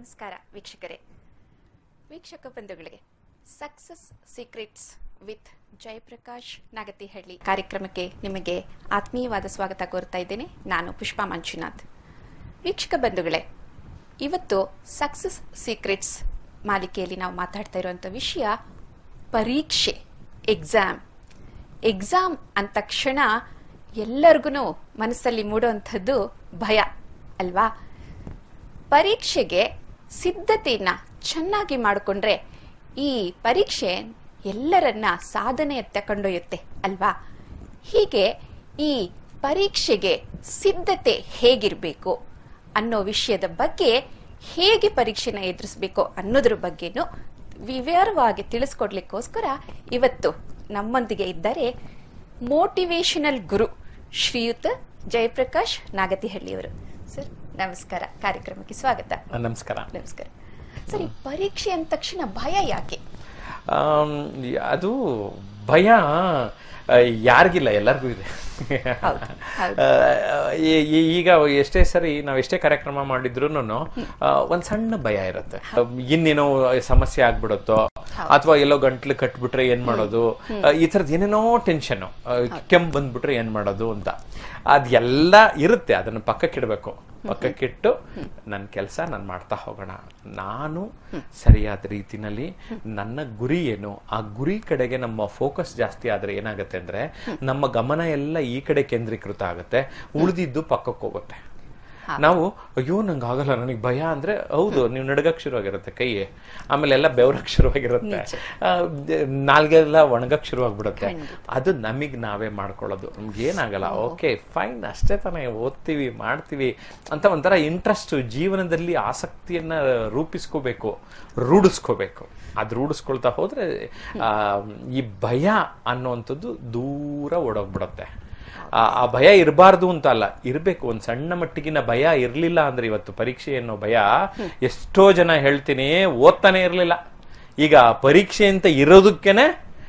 ನಮಸ್ಕಾರ ವೀಕ್ಷಕರೇ ವೀಕ್ಷಕ ಬಂಧುಗಳಿಗೆ success secrets with Jayaprakash Nagathihalli ಕಾರ್ಯಕ್ರಮಕ್ಕೆ ನಿಮಗೆ ಆತ್ಮೀಯವಾದ ಸ್ವಾಗತ ಕೋರ್ತಾ ಇದ್ದೇನೆ ನಾನು ಪುಷ್ಪಾ ಮಂಜುನಾಥ್ ವೀಕ್ಷಕ ಬಂಧುಗಳೇ ಇವತ್ತು ಸಕ್ಸಸ್ ಸೀಕ್ರೆಟ್ಸ್ ಮಾಲಿಕೆಯಲ್ಲಿ ನಾವು ಮಾತಾಡ್ತಾ ಇರುವಂಥ ವಿಷಯ ಪರೀಕ್ಷೆ ಎಕ್ಸಾಮ್ ಎಕ್ಸಾಮ್ ಅಂದ ತಕ್ಷಣ ಎಲ್ಲರಿಗೂ ಮನಸ್ಸಲ್ಲಿ ಮೂಡುವಂಥದ್ದು ಭಯ ಅಲ್ವಾ ಪರೀಕ್ಷೆಗೆ ಸಿದ್ಧತೆಯನ್ನ ಚೆನ್ನಾಗಿ ಮಾಡಿಕೊಂಡ್ರೆ ಈ ಪರೀಕ್ಷೆ ಎಲ್ಲರನ್ನ ಸಾಧನೆಯತ್ತ ಕೊಂಡೊಯ್ಯುತ್ತೆ ಅಲ್ವಾ ಹೀಗೆ ಈ ಪರೀಕ್ಷೆಗೆ ಸಿದ್ಧತೆ ಹೇಗಿರಬೇಕು ಅನ್ನೋ ವಿಷಯದ ಬಗ್ಗೆ ಹೇಗೆ ಪರೀಕ್ಷೆನ ಎದುರಿಸಬೇಕು ಅನ್ನೋದ್ರ ಬಗ್ಗೆನೂ ವಿವರವಾಗಿ ತಿಳಿಸ್ಕೊಡ್ಲಿಕ್ಕೋಸ್ಕರ ಇವತ್ತು ನಮ್ಮೊಂದಿಗೆ ಇದ್ದಾರೆ ಮೋಟಿವೇಶನಲ್ ಗುರು ಶ್ರೀಯುತ ಜಯಪ್ರಕಾಶ್ ನಾಗತಿಹಳ್ಳಿಯವರು ಸರ್ ನಮಸ್ಕಾರ ಕಾರ್ಯಕ್ರಮಕ್ಕೆ ಸ್ವಾಗತ ನಮಸ್ಕಾರ ನಮಸ್ಕಾರ ಸರಿ ಪರೀಕ್ಷೆ ಅಂದ ತಕ್ಷಣ ಭಯ ಯಾಕೆ ಆಮ್, ಅದು ಭಯ ಆ, ಯಾರಿಗಿಲ್ಲ ಎಲ್ಲರಿಗೂ ಇದೆ ಹೌದು, ಹೌದು. ಆ, ಈ- ಈ- ಈಗ ಎಷ್ಟೇ ಸರಿ ನಾವು ಎಷ್ಟೇ ಕಾರ್ಯಕ್ರಮ ಮಾಡಿದ್ರು ಒಂದ್ ಸಣ್ಣ ಭಯ ಇರುತ್ತೆ ಇನ್ನೇನೋ ಸಮಸ್ಯೆ ಆಗ್ಬಿಡುತ್ತೋ ಅಥವಾ ಎಲ್ಲೋ ಗಂಟ್ಲು ಕಟ್ಬಿಟ್ರೆ ಏನ್ ಮಾಡೋದು ಆ, ಈ ತರದ್ ಏನೇನೋ ಟೆನ್ಷನ್ ಕೆಮ್ಮು ಬಂದ್ಬಿಟ್ರೆ ಏನ್ ಮಾಡೋದು ಅಂತ ಅದೆಲ್ಲ ಇರುತ್ತೆ ಅದನ್ನ ಪಕ್ಕಕ್ಕಿಡ್ಬೇಕು ಪಕ್ಕಕ್ಕಿಟ್ಟು ನನ್ನ ಕೆಲಸ ನಾನು ಮಾಡ್ತಾ ಹೋಗೋಣ ನಾನು ಸರಿಯಾದ ರೀತಿನಲ್ಲಿ ನನ್ನ ಗುರಿ ಏನು ಆ ಗುರಿ ಕಡೆಗೆ ನಮ್ಮ ಫೋಕಸ್ ಜಾಸ್ತಿ ಆದ್ರೆ ಏನಾಗುತ್ತೆ ಅಂದ್ರೆ ನಮ್ಮ ಗಮನ ಎಲ್ಲ ಈ ಕಡೆ ಕೇಂದ್ರೀಕೃತ ಆಗುತ್ತೆ ಉಳಿದಿದ್ದು ಪಕ್ಕಕ್ಕೆ ಹೋಗುತ್ತೆ ನಾವು ಅಯ್ಯೋ ನಂಗೆ ಆಗಲ್ಲ ನನಗೆ ಭಯ ಅಂದ್ರೆ ಹೌದು ನೀವು ನಡ್ಗಕ್ ಶುರುವಾಗಿರುತ್ತೆ ಕೈ ಆಮೇಲೆ ಎಲ್ಲ ಬೆವರಕ್ ಶುರುವಾಗಿರುತ್ತೆ ಆ, ದ- ನಾಲ್ಗೆಲ್ಲ ಒಣಗಕ್ ಶುರುವಾಗ್ಬಿಡುತ್ತೆ ಅದು ನಮಗ್ ನಾವೇ ಮಾಡ್ಕೊಳ್ಳೋದು ನಮ್ಗೆ ಏನಾಗಲ್ಲ ಓಕೆ ಫೈನ್ ಅಷ್ಟೇ ತಾನೇ ಓದ್ತೀವಿ ಮಾಡ್ತೀವಿ ಅಂತ ಒಂಥರ ಇಂಟ್ರೆಸ್ಟ್ ಜೀವನದಲ್ಲಿ ಆಸಕ್ತಿಯನ್ನ ರೂಪಿಸ್ಕೋಬೇಕು ರೂಢಿಸ್ಕೋಬೇಕು ಅದು ರೂಢಿಸ್ಕೊಳ್ತಾ ಹೋದ್ರೆ ಆ, ಈ ಭಯ ಅನ್ನುವಂಥದ್ದು ದೂರ ಓಡೋಗ್ಬಿಡುತ್ತೆ ಆ ಆ ಭಯ ಇರಬಾರ್ದು ಅಂತ ಅಲ್ಲ ಇರ್ಬೇಕು ಒಂದ್ ಸಣ್ಣ ಮಟ್ಟಿಗಿನ ಭಯ ಇರ್ಲಿಲ್ಲ ಅಂದ್ರೆ ಇವತ್ತು ಪರೀಕ್ಷೆ ಅನ್ನೋ ಭಯ ಎಷ್ಟೋ ಜನ ಹೇಳ್ತೀನಿ ಓದ್ತಾನೆ ಇರ್ಲಿಲ್ಲ ಈಗ ಪರೀಕ್ಷೆ ಅಂತ ಇರೋದಕ್ಕೇನೆ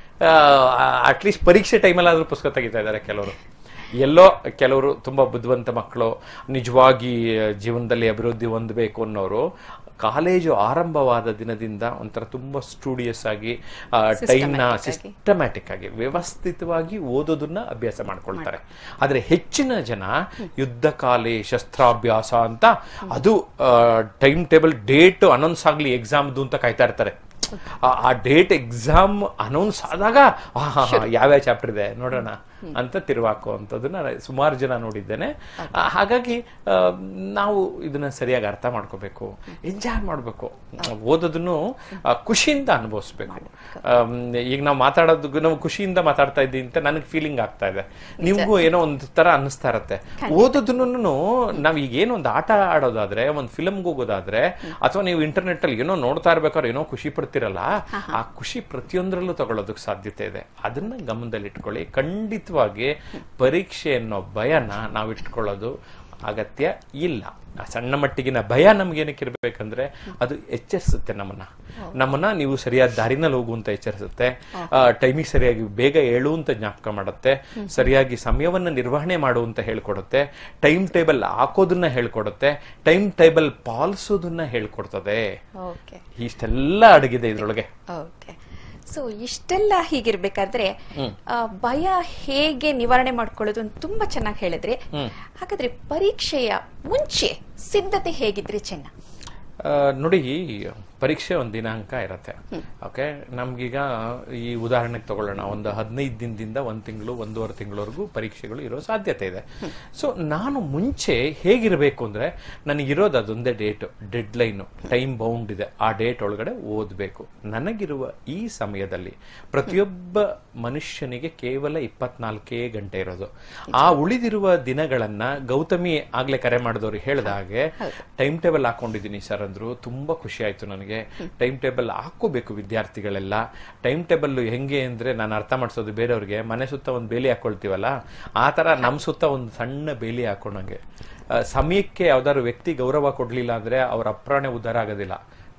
ಅಟ್ಲೀಸ್ಟ್ ಪರೀಕ್ಷೆ ಟೈಮಲ್ಲಾದ್ರೂ ಪುಸ್ತಕ ತೆಗಿತಾ ಇದ್ದಾರೆ ಕೆಲವರು ಎಲ್ಲೋ ಕೆಲವರು ತುಂಬಾ ಬುದ್ಧಿವಂತ ಮಕ್ಕಳು ನಿಜವಾಗಿ ಜೀವನದಲ್ಲಿ ಅಭಿವೃದ್ಧಿ ಹೊಂದಬೇಕು ಅನ್ನೋರು ಕಾಲೇಜು ಆರಂಭವಾದ ದಿನದಿಂದ ಒಂಥರ ತುಂಬಾ ಸ್ಟೂಡಿಯಸ್ ಆಗಿ ಟೈಮ್ನ ಸಿಸ್ಟಮ್ಯಾಟಿಕ್ ಆಗಿ ವ್ಯವಸ್ಥಿತವಾಗಿ ಓದೋದನ್ನ ಅಭ್ಯಾಸ ಮಾಡ್ಕೊಳ್ತಾರೆ ಆದ್ರೆ ಹೆಚ್ಚಿನ ಜನ ಯುದ್ಧ ಕಾಲೆ ಶಸ್ತ್ರಾಭ್ಯಾಸ ಅಂತ ಅದು ಟೈಮ್ ಟೇಬಲ್ ಡೇಟ್ ಅನೌನ್ಸ್ ಆಗ್ಲಿ ಎಕ್ಸಾಮ್ದು ಅಂತ ಕಾಯ್ತಾ ಇರ್ತಾರೆ ಆ- ಆ ಡೇಟ್ ಎಕ್ಸಾಮ್ ಅನೌನ್ಸ್ ಆದಾಗ ಆಹಾ, ಯಾವ್ಯಾವ ಚಾಪ್ಟರ್ ಇದೆ ನೋಡೋಣ ಅಂತ ತಿರುವಾಕುವಂಥದ್ದನ್ನ ಸುಮಾರು ಜನ ನೋಡಿದ್ದೇನೆ ಆ, ಹಾಗಾಗಿ ಆ, ನಾವು ಇದನ್ನ ಸರಿಯಾಗಿ ಅರ್ಥ ಮಾಡ್ಕೋಬೇಕು ಎಂಜಾಯ್ ಮಾಡಬೇಕು ಓದೋದನ್ನು ಆ, ಖುಷಿಯಿಂದ ಅನುಭವಿಸ್ಬೇಕು ಆಮ್, ಈಗ ನಾವು ಮಾತಾಡೋದು ನಾವು ಖುಷಿಯಿಂದ ಮಾತಾಡ್ತಾ ಇದ್ದೀವಿ ಅಂತ ನನಗೆ ಫೀಲಿಂಗ್ ಆಗ್ತಾ ಇದೆ ನಿಮ್ಗೂ ಏನೋ ಒಂದು ತರ ಅನ್ನಿಸ್ತಾ ಇರತ್ತೆ ಓದೋದನ್ನು ನಾವ್ ಈಗ ಏನೋ ಒಂದು ಆಟ ಆಡೋದಾದ್ರೆ ಒಂದು ಫಿಲಮ್ಗೆ ಹೋಗೋದಾದ್ರೆ ಅಥವಾ ನೀವು ಇಂಟರ್ನೆಟ್ ಅಲ್ಲಿ ಏನೋ ನೋಡ್ತಾ ಇರ್ಬೇಕಾದ್ರೆ ಏನೋ ಖುಷಿ ಪಡ್ತಿರಲ್ಲ ಆ ಖುಷಿ ಪ್ರತಿಯೊಂದರಲ್ಲೂ ತಗೊಳ್ಳೋದಕ್ಕೆ ಸಾಧ್ಯತೆ ಇದೆ ಅದನ್ನ ಗಮನದಲ್ಲಿ ಇಟ್ಕೊಳ್ಳಿ ಖಂಡಿತವಾಗಿ ಪರೀಕ್ಷೆ ಅನ್ನೋ ಭಯನ ನಾವು ಇಟ್ಕೊಳ್ಳೋದು ಅಗತ್ಯ ಇಲ್ಲ ಆ ಸಣ್ಣ ಮಟ್ಟಿಗಿನ ಭಯ ನಮ್ಗೇನಕ್ಕೆ ಇರ್ಬೇಕಂದ್ರೆ ಅದು ಎಚ್ಚರಿಸುತ್ತೆ ನಮ್ಮನ್ನ ನಮ್ಮನ್ನ ನೀವು ಸರಿಯಾದ ದಾರಿನಲ್ಲಿ ಹೋಗುವಂತ ಎಚ್ಚರಿಸುತ್ತೆ ಟೈಮಿಗೆ ಸರಿಯಾಗಿ ಬೇಗ ಏಳು ಅಂತ ಜ್ಞಾಪಕ ಮಾಡುತ್ತೆ ಸರಿಯಾಗಿ ಸಮಯವನ್ನ ನಿರ್ವಹಣೆ ಮಾಡುವಂತ ಹೇಳ್ಕೊಡುತ್ತೆ ಟೈಮ್ ಟೇಬಲ್ ಹಾಕೋದನ್ನ ಹೇಳ್ಕೊಡುತ್ತೆ ಟೈಮ್ ಟೇಬಲ್ ಪಾಲಿಸೋದನ್ನ ಹೇಳ್ಕೊಡ್ತದೆ ಓಕೆ ಇಷ್ಟೆಲ್ಲ ಅಡಗಿದೆ ಇದ್ರೊಳಗೆ ಓಕೆ ಸೊ ಇಷ್ಟೆಲ್ಲ ಹೀಗಿರ್ಬೇಕಾದ್ರೆ ಆ, ಭಯ ಹೇಗೆ ನಿವಾರಣೆ ಮಾಡ್ಕೊಳ್ಳೋದು ಅಂತ ತುಂಬಾ ಚೆನ್ನಾಗಿ ಹೇಳಿದ್ರಿ ಹಾಗಾದ್ರೆ ಪರೀಕ್ಷೆಯ ಮುಂಚೆ ಸಿದ್ಧತೆ ಹೇಗಿದ್ರೆ ಚೆನ್ನ ಆ, ನೋಡಿ ಪರೀಕ್ಷೆ ಒಂದು ದಿನಾಂಕ ಇರತ್ತೆ ಓಕೆ ನಮ್ಗೀಗ ಈ ಉದಾಹರಣೆಗೆ ತಗೊಳ್ಳೋಣ ಒಂದು ಹದಿನೈದು ದಿನದಿಂದ ಒಂದು ತಿಂಗಳು ಒಂದೂವರೆ ತಿಂಗಳವರೆಗೂ ಪರೀಕ್ಷೆಗಳು ಇರೋ ಸಾಧ್ಯತೆ ಇದೆ ಸೊ ನಾನು ಮುಂಚೆ ಹೇಗಿರಬೇಕು ಅಂದ್ರೆ ನನಗಿರೋದು ಅದೊಂದೇ date deadline time bound ಇದೆ ಆ ಡೇಟ್ ಒಳಗಡೆ ಓದಬೇಕು ನನಗಿರುವ ಈ ಸಮಯದಲ್ಲಿ ಪ್ರತಿಯೊಬ್ಬ ಮನುಷ್ಯನಿಗೆ ಕೇವಲ ಇಪ್ಪತ್ನಾಲ್ಕೇ ಗಂಟೆ ಇರೋದು ಆ ಉಳಿದಿರುವ ದಿನಗಳನ್ನ ಗೌತಮಿ ಆಗ್ಲೇ ಕರೆ ಮಾಡಿದವರು ಹೇಳಿದ ಹಾಗೆ ಟೈಮ್ ಟೇಬಲ್ ಹಾಕೊಂಡಿದ್ದೀನಿ ಸರ್ ಅಂದ್ರು ತುಂಬಾ ಖುಷಿ ಆಯ್ತು ನನಗೆ ಟೈಮ್ ಟೇಬಲ್ ಹಾಕೋಬೇಕು ವಿದ್ಯಾರ್ಥಿಗಳೆಲ್ಲ ಟೈಮ್ ಟೇಬಲ್ ಹೆಂಗೆ ಅಂದ್ರೆ ನಾನು ಅರ್ಥ ಮಾಡಿಸೋದು ಬೇರೆಯವ್ರಿಗೆ ಮನೆ ಸುತ್ತ ಒಂದು ಬೇಲಿ ಹಾಕೊಳ್ತೀವಲ್ಲ ಆ ತರ ನಮ್ ಸುತ್ತ ಒಂದು ಸಣ್ಣ ಬೇಲಿ ಹಾಕೊಂಡಂಗೆ ಆ, ಸಮಯಕ್ಕೆ ಯಾವ್ದಾದ್ರು ವ್ಯಕ್ತಿ ಗೌರವ ಕೊಡ್ಲಿಲ್ಲ ಅಂದ್ರೆ ಅವ್ರ ಅಪ್ರಾಣೆ ಉದ್ಧಾರ ಆಗೋದಿಲ್ಲ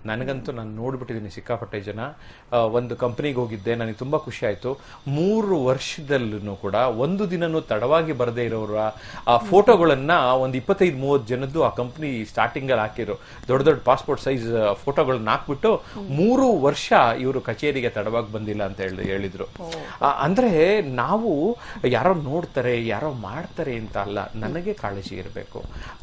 ನನಗಂತೂ ನಾನು ನೋಡ್ಬಿಟ್ಟಿದ್ದೀನಿ ಸಿಕ್ಕಾಪಟ್ಟೆ ಜನ ಆ, ಒಂದು ಕಂಪನಿಗೆ ಹೋಗಿದ್ದೆ ನನಗೆ ತುಂಬಾ ಖುಷಿ ಆಯ್ತು ಮೂರು ವರ್ಷದಲ್ಲೂ ಕೂಡ ಒಂದು ದಿನನೂ ತಡವಾಗಿ ಬರದೇ ಇರೋರ ಆ ಫೋಟೋಗಳನ್ನ ಒಂದು ಇಪ್ಪತ್ತೈದು ಮೂವತ್ತು ಜನದ್ದು ಆ ಕಂಪನಿ ಸ್ಟಾರ್ಟಿಂಗ್ ಅಲ್ಲಿ ಹಾಕಿದ್ರು ದೊಡ್ಡ ದೊಡ್ಡ ಪಾಸ್ಪೋರ್ಟ್ ಸೈಜ್ ಫೋಟೋಗಳನ್ನ ಹಾಕ್ಬಿಟ್ಟು ಮೂರು ವರ್ಷ ಇವರು ಕಚೇರಿಗೆ ತಡವಾಗಿ ಬಂದಿಲ್ಲ ಅಂತ ಹೇಳಿ ಹೇಳಿದ್ರು ಆ, ಅಂದ್ರೆ ನಾವು ಯಾರೋ ನೋಡ್ತಾರೆ ಯಾರೋ ಮಾಡ್ತಾರೆ ಅಂತ ಅಲ್ಲ ನನಗೆ ಕಾಳಜಿ ಇರಬೇಕು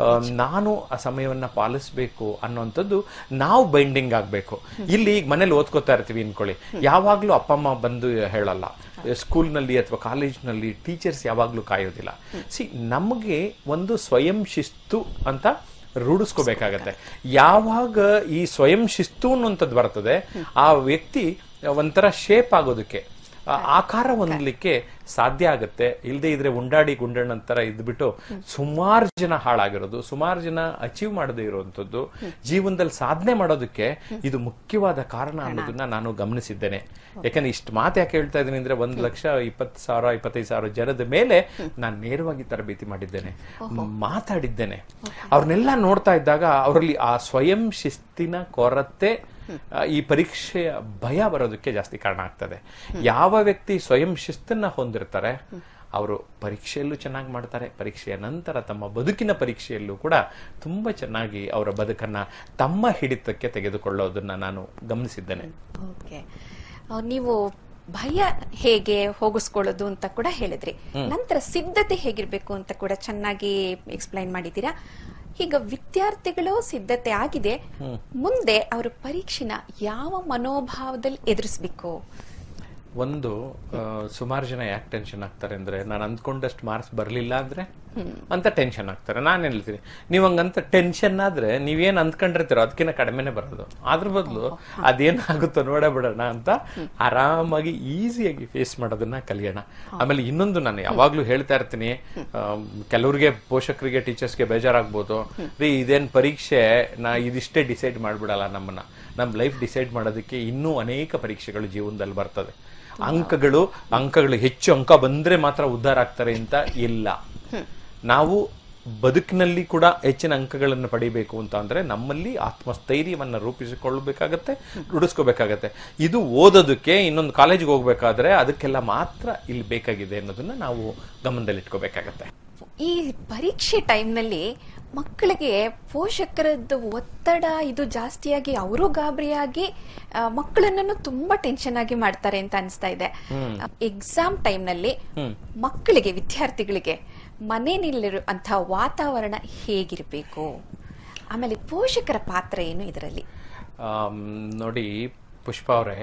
ನಾನು ಆ ಸಮಯವನ್ನ ಪಾಲಿಸ್ಬೇಕು ಅನ್ನೋಂಥದ್ದು ನಾವು ಬೈಂಡಿಂಗ್ ಆಗ್ಬೇಕು ಇಲ್ಲಿ ಈಗ ಮನೇಲಿ ಓದ್ಕೋತಾ ಇರ್ತೀವಿ ಅನ್ಕೊಳ್ಳಿ ಯಾವಾಗ್ಲೂ ಅಪ್ಪ ಅಮ್ಮ ಬಂದು ಹೇಳಲ್ಲ ಸ್ಕೂಲ್ನಲ್ಲಿ ಅಥವಾ ಕಾಲೇಜ್ನಲ್ಲಿ ಟೀಚರ್ಸ್ ಯಾವಾಗ್ಲೂ ಕಾಯೋದಿಲ್ಲ ಸಿ ನಮಗೆ ಒಂದು ಸ್ವಯಂ ಶಿಸ್ತು ಅಂತ ರೂಢಿಸ್ಕೋಬೇಕಾಗತ್ತೆ ಯಾವಾಗ ಈ ಸ್ವಯಂ ಶಿಸ್ತು ಅನ್ನುವಂಥದ್ದು ಬರ್ತದೆ ಆ ವ್ಯಕ್ತಿ ಒಂಥರ ಶೇಪ್ ಆಗೋದಕ್ಕೆ ಆ ಆಕಾರ ಹೊಂದಲಿಕ್ಕೆ ಸಾಧ್ಯ ಆಗುತ್ತೆ ಇಲ್ಲದೆ ಇದ್ರೆ ಉಂಡಾಡಿ ಗುಂಡಣ್ಣ ತರ ಇದ್ಬಿಟ್ಟು ಸುಮಾರು ಜನ ಹಾಳಾಗಿರೋದು ಸುಮಾರು ಜನ ಅಚೀವ್ ಮಾಡದೇ ಇರುವಂತದ್ದು ಜೀವನದಲ್ಲಿ ಸಾಧನೆ ಮಾಡೋದಕ್ಕೆ ಇದು ಮುಖ್ಯವಾದ ಕಾರಣ ಅನ್ನೋದನ್ನ ನಾನು ಗಮನಿಸಿದ್ದೇನೆ ಯಾಕಂದ್ರೆ ಇಷ್ಟು ಮಾತು ಯಾಕೆ ಹೇಳ್ತಾ ಇದ್ದೀನಿ ಅಂದ್ರೆ ಒಂದ್ ಲಕ್ಷ ಇಪ್ಪತ್ತು ಸಾವಿರ ಇಪ್ಪತ್ತೈದು ಸಾವಿರ ಜನದ ಮೇಲೆ ನಾನು ನೇರವಾಗಿ ತರಬೇತಿ ಮಾಡಿದ್ದೇನೆ ಮಾತಾಡಿದ್ದೇನೆ ಅವ್ರನ್ನೆಲ್ಲ ನೋಡ್ತಾ ಇದ್ದಾಗ ಅವರಲ್ಲಿ ಆ ಸ್ವಯಂ ಶಿಸ್ತಿನ ಕೊರತೆ ಆ, ಈ ಪರೀಕ್ಷೆಯ ಭಯ ಬರೋದಕ್ಕೆ ಜಾಸ್ತಿ ಕಾರಣ ಆಗ್ತದೆ ಯಾವ ವ್ಯಕ್ತಿ ಸ್ವಯಂ ಶಿಸ್ತನ್ನ ಹೊಂದಿರ್ತಾರೆ ಅವರು ಪರೀಕ್ಷೆಯಲ್ಲೂ ಚೆನ್ನಾಗಿ ಮಾಡ್ತಾರೆ ಪರೀಕ್ಷೆಯ ನಂತರ ತಮ್ಮ ಬದುಕಿನ ಪರೀಕ್ಷೆಯಲ್ಲೂ ಕೂಡ ತುಂಬಾ ಚೆನ್ನಾಗಿ ಅವರ ಬದುಕನ್ನ ತಮ್ಮ ಹಿಡಿತಕ್ಕೆ ತೆಗೆದುಕೊಳ್ಳೋದನ್ನ ನಾನು ಗಮನಿಸಿದ್ದೇನೆ ಓಕೆ ನೀವು ಭಯ ಹೇಗೆ ಹೋಗಿಸ್ಕೊಳ್ಳೋದು ಅಂತ ಕೂಡ ಹೇಳಿದ್ರಿ ನಂತರ ಸಿದ್ಧತೆ ಹೇಗಿರ್ಬೇಕು ಅಂತ ಕೂಡ ಚೆನ್ನಾಗಿ ಎಕ್ಸ್ಪ್ಲೈನ್ ಮಾಡಿದ್ದೀರಾ ಈಗ ವಿದ್ಯಾರ್ಥಿಗಳು ಸಿದ್ಧತೆ ಆಗಿದೆ ಮುಂದೆ ಅವರು ಪರೀಕ್ಷೆನ ಯಾವ ಮನೋಭಾವದಲ್ಲಿ ಎದುರಿಸ್ಬೇಕು ಒಂದು ಸುಮಾರು ಜನ ಯಾಕೆ ಟೆನ್ಷನ್ ಆಗ್ತಾರೆ ಅಂದ್ರೆ ನಾನು ಅಂದ್ಕೊಂಡಷ್ಟು ಮಾರ್ಕ್ಸ್ ಬರಲಿಲ್ಲ ಅಂದ್ರೆ ಅಂತ ಟೆನ್ಷನ್ ಆಗ್ತಾರೆ ನಾನು ಹೇಳ್ತೀನಿ ನೀವು ಹಂಗಂತ ಟೆನ್ಷನ್ ಆದ್ರೆ ನೀವೇನ್ ಅಂದ್ಕೊಂಡಿರ್ತೀರೋ ಅದಕ್ಕಿಂತ ಕಡಿಮೆನೆ ಬರೋದು ಅದ್ರ ಬದಲು ಅದೇನಾಗುತ್ತೋ ನೋಡೇ ಬಿಡೋಣ ಅಂತ ಆರಾಮಾಗಿ ಈಸಿಯಾಗಿ ಫೇಸ್ ಮಾಡೋದನ್ನ ಕಲಿಯೋಣ ಆಮೇಲೆ ಇನ್ನೊಂದು ನಾನು ಯಾವಾಗ್ಲೂ ಹೇಳ್ತಾ ಇರ್ತೀನಿ ಆಮ್, ಕೆಲವ್ರಿಗೆ ಪೋಷಕರಿಗೆ ಟೀಚರ್ಸ್ಗೆ ಬೇಜಾರಾಗ್ಬೋದು ರೀ ಇದೇನ್ ಪರೀಕ್ಷೆ ನಾ ಇದಿಷ್ಟೇ ಡಿಸೈಡ್ ಮಾಡ್ಬಿಡಲ್ಲ ನಮ್ಮನ್ನ ನಮ್ ಲೈಫ್ ಡಿಸೈಡ್ ಮಾಡೋದಕ್ಕೆ ಇನ್ನೂ ಅನೇಕ ಪರೀಕ್ಷೆಗಳು ಜೀವನದಲ್ಲಿ ಬರ್ತದೆ ಅಂಕಗಳು ಅಂಕಗಳು ಹೆಚ್ಚು ಅಂಕ ಬಂದ್ರೆ ಮಾತ್ರ ಉದ್ಧಾರ ಆಗ್ತಾರೆ ಅಂತ ಇಲ್ಲ ನಾವು ಬದುಕಿನಲ್ಲಿ ಕೂಡ ಹೆಚ್ಚಿನ ಅಂಕಗಳನ್ನು ಪಡಿಬೇಕು ಅಂತ ಅಂದ್ರೆ ನಮ್ಮಲ್ಲಿ ಆತ್ಮಸ್ಥೈರ್ಯವನ್ನ ರೂಪಿಸಿಕೊಳ್ಳಬೇಕಾಗತ್ತೆ ರೂಢಿಸ್ಕೋಬೇಕಾಗತ್ತೆ ಇದು ಓದೋದಕ್ಕೆ ಇನ್ನೊಂದು ಕಾಲೇಜಿಗೆ ಹೋಗ್ಬೇಕಾದ್ರೆ ಅದಕ್ಕೆಲ್ಲ ಮಾತ್ರ ಇಲ್ಲಿ ಬೇಕಾಗಿದೆ ಅನ್ನೋದನ್ನ ನಾವು ಗಮನದಲ್ಲಿಟ್ಕೋಬೇಕಾಗತ್ತೆ ಈ ಪರೀಕ್ಷೆ ಟೈಮ್ನಲ್ಲಿ ಮಕ್ಕಳಿಗೆ ಪೋಷಕರದ್ದು ಒತ್ತಡ ಇದು ಜಾಸ್ತಿಯಾಗಿ ಅವರು ಗಾಬರಿಯಾಗಿ ಆ, ಮಕ್ಕಳನ್ನು ತುಂಬಾ ಟೆನ್ಷನ್ ಆಗಿ ಮಾಡ್ತಾರೆ ಅಂತ ಅನಿಸ್ತಾ ಇದೆ ಎಕ್ಸಾಮ್ ಟೈಮ್ನಲ್ಲಿ ಮಕ್ಕಳಿಗೆ ವಿದ್ಯಾರ್ಥಿಗಳಿಗೆ ಮನೆಯಲ್ಲಿರುವಂಥ ವಾತಾವರಣ ಹೇಗಿರಬೇಕು ಆಮೇಲೆ ಪೋಷಕರ ಪಾತ್ರ ಏನು ಇದರಲ್ಲಿ ಆಮ್, ನೋಡಿ ಪುಷ್ಪ ಅವರೇ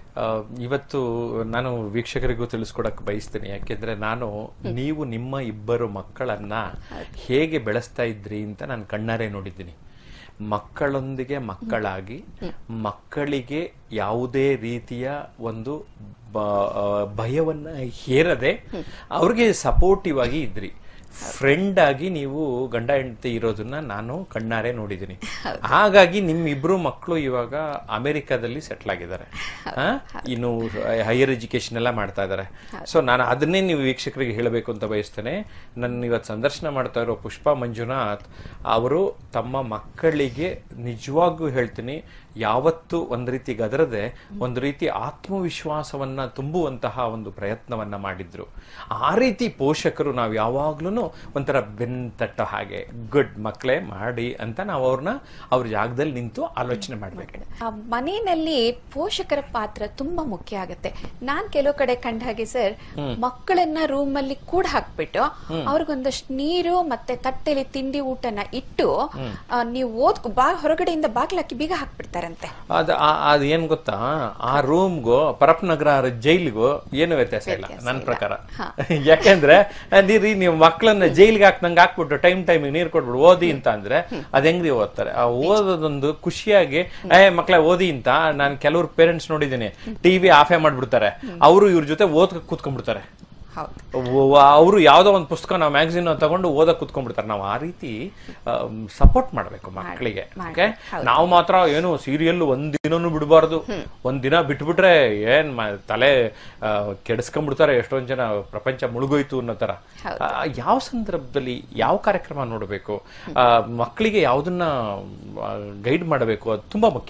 ಇವತ್ತು ನಾನು ವೀಕ್ಷಕರಿಗೂ ತಿಳಿಸ್ಕೊಡಕ್ ಬಯಸ್ತೀನಿ ಯಾಕೆಂದ್ರೆ ನಾನು ನೀವು ನಿಮ್ಮ ಇಬ್ಬರು ಮಕ್ಕಳನ್ನ ಹೇಗೆ ಬೆಳೆಸ್ತಾ ಇದ್ರಿ ಅಂತ ನಾನು ಕಣ್ಣಾರೆ ನೋಡಿದ್ದೀನಿ ಮಕ್ಕಳೊಂದಿಗೆ ಮಕ್ಕಳಾಗಿ ಮಕ್ಕಳಿಗೆ ಯಾವುದೇ ರೀತಿಯ ಒಂದು ಬ- ಆ, ಭಯವನ್ನ ಹೇರದೆ ಅವ್ರಿಗೆ ಸಪೋರ್ಟಿವ್ ಆಗಿ ಇದ್ರಿ ಫ್ರೆಂಡ್ ಆಗಿ ನೀವು ಗಂಡ ಹೆಂಡತಿ ಇರೋದನ್ನ ನಾನು ಕಣ್ಣಾರೆ ನೋಡಿದ್ದೀನಿ ಹಾಗಾಗಿ ನಿಮ್ ಇಬ್ರು ಮಕ್ಕಳು ಇವಾಗ ಅಮೆರಿಕಾದಲ್ಲಿ ಸೆಟ್ಲ್ ಆಗಿದ್ದಾರೆ ಆ? ಇನ್ನು ಹೈಯರ್ ಎಜುಕೇಶನ್ ಎಲ್ಲ ಮಾಡ್ತಾ ಇದ್ದಾರೆ ಸೊ ನಾನು ಅದನ್ನೇ ನೀವು ವೀಕ್ಷಕರಿಗೆ ಹೇಳಬೇಕು ಅಂತ ಬಯಸ್ತೇನೆ ನನ್ನ ಇವತ್ತು ಸಂದರ್ಶನ ಮಾಡ್ತಾ ಇರೋ ಪುಷ್ಪ ಮಂಜುನಾಥ್ ಅವರು ತಮ್ಮ ಮಕ್ಕಳಿಗೆ ನಿಜವಾಗ್ಲೂ ಹೇಳ್ತೀನಿ ಯಾವತ್ತು ಒಂದ್ ರೀತಿ ಗದರದೆ ಒಂದು ರೀತಿ ಆತ್ಮವಿಶ್ವಾಸವನ್ನ ತುಂಬುವಂತಹ ಒಂದು ಪ್ರಯತ್ನವನ್ನ ಮಾಡಿದ್ರು ಆ ರೀತಿ ಪೋಷಕರು ನಾವು ಯಾವಾಗ್ಲೂ ಒಂಥರ ಬೆನ್ ತಟ್ಟೋ ಹಾಗೆ ಗುಡ್ ಮಕ್ಕಳೇ ಮಾಡಿ ಅಂತ ನಾವು ಅವ್ರನ್ನ ಅವ್ರ ಜಾಗದಲ್ಲಿ ನಿಂತು ಆಲೋಚನೆ ಮಾಡ್ಬೇಕು ಆ ಮನೆಯಲ್ಲಿ ಪೋಷಕರ ಪಾತ್ರ ತುಂಬಾ ಮುಖ್ಯ ಆಗುತ್ತೆ ನಾನ್ ಕೆಲವು ಕಡೆ ಕಂಡ ಹಾಗೆ ಸರ್ ಮಕ್ಕಳನ್ನ ರೂಮ್ ಅಲ್ಲಿ ಕೂಡ ಹಾಕ್ಬಿಟ್ಟು ಅವ್ರಿಗೊಂದಷ್ಟು ನೀರು ಮತ್ತೆ ತಟ್ಟೆಲಿ ತಿಂಡಿ ಊಟನ ಇಟ್ಟು ಆ, ನೀವು ಓದ್ ಬಾ ಹೊರಗಡೆಯಿಂದ ಬಾಗ್ಲಾಕಿ ಬೀಗ ಹಾಕ್ಬಿಡ್ತಾರಂತೆ ಅದ ಆ- ಅದ್ ಏನ್ ಗೊತ್ತಾ ಆ ರೂಮ್ಗೂ ಪರಪ್ನಗರ ಜೈಲಿಗೂ ಏನು ವ್ಯತ್ಯಾಸ ಇಲ್ಲ ನನ್ನ ಪ್ರಕಾರ ಯಾಕೆಂದ್ರೆ ನೀರಿ ನೀವು ಮಕ್ಕಳನ್ನ ಜೈಲಿಗೆ ಹಾಕ್ದಂಗೆ ಹಾಕ್ಬಿಟ್ಟು ಟೈಮ್ ಟೈಮ್ ನೀರ್ ಕೊಟ್ಬಿಟ್ಟು ಓದಿ ಅಂತ ಅಂದ್ರೆ ಅದ್ ಹೆಂಗ್ರಿ ಓದ್ತಾರೆ ಆ ಓದೋದೊಂದು ಖುಷಿಯಾಗಿ ಏ ಮಕ್ಳ ಓದಿ ಅಂತ ನಾನು ಕೆಲವ್ರು ಪೇರೆಂಟ್ಸ್ ನೋಡಿದ್ದೀನಿ ಟಿವಿ ಆಫೇ ಮಾಡ್ಬಿಡ್ತಾರೆ ಅವರು ಇವ್ರ ಜೊತೆ ಓದ್ ಕೂತ್ಕೊಂಡ್ಬಿಡ್ತಾರೆ ಹೌದು ಅವರು ಯಾವ್ದೋ ಒಂದು ಪುಸ್ತಕ ನಾವು ಮ್ಯಾಗಝಿನ್ ತಗೊಂಡು ಓದಕ್ ಕುತ್ಕೊಂಡ್ಬಿಡ್ತಾರೆ ನಾವು ಆ ರೀತಿ ಸಪೋರ್ಟ್ ಮಾಡ್ಬೇಕು ಮಕ್ಕಳಿಗೆ ಮಾಡಿ, ಓಕೆ ನಾವು ಮಾತ್ರ ಏನು ಸೀರಿಯಲ್ ಒಂದ್ ದಿನನೂ ಬಿಡಬಾರ್ದು ಒಂದ್ ದಿನ ಬಿಟ್ಬಿಟ್ರೆ ಏನ್ ಮ- ತಲೆ ಆ, ಕೆಡಿಸ್ಕೊಂಡ್ಬಿಡ್ತಾರೆ ಎಷ್ಟೊಂದ್ ಜನ ಪ್ರಪಂಚ ಮುಳುಗೋಯ್ತು ಅನ್ನೋ ತರ ಹೌದು. ಆ, ಯಾವ ಸಂದರ್ಭದಲ್ಲಿ ಯಾವ ಕಾರ್ಯಕ್ರಮ ನೋಡಬೇಕು ಮಕ್ಕಳಿಗೆ ಯಾವ್ದನ್ನ ಗೈಡ್ ಮಾಡಬೇಕು ಅದು ತುಂಬಾ ಮುಖ್ಯ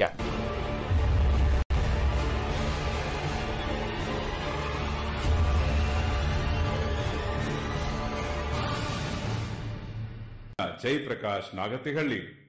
ಜಯಪ್ರಕಾಶ್ ನಾಗತಿಹಳ್ಳಿ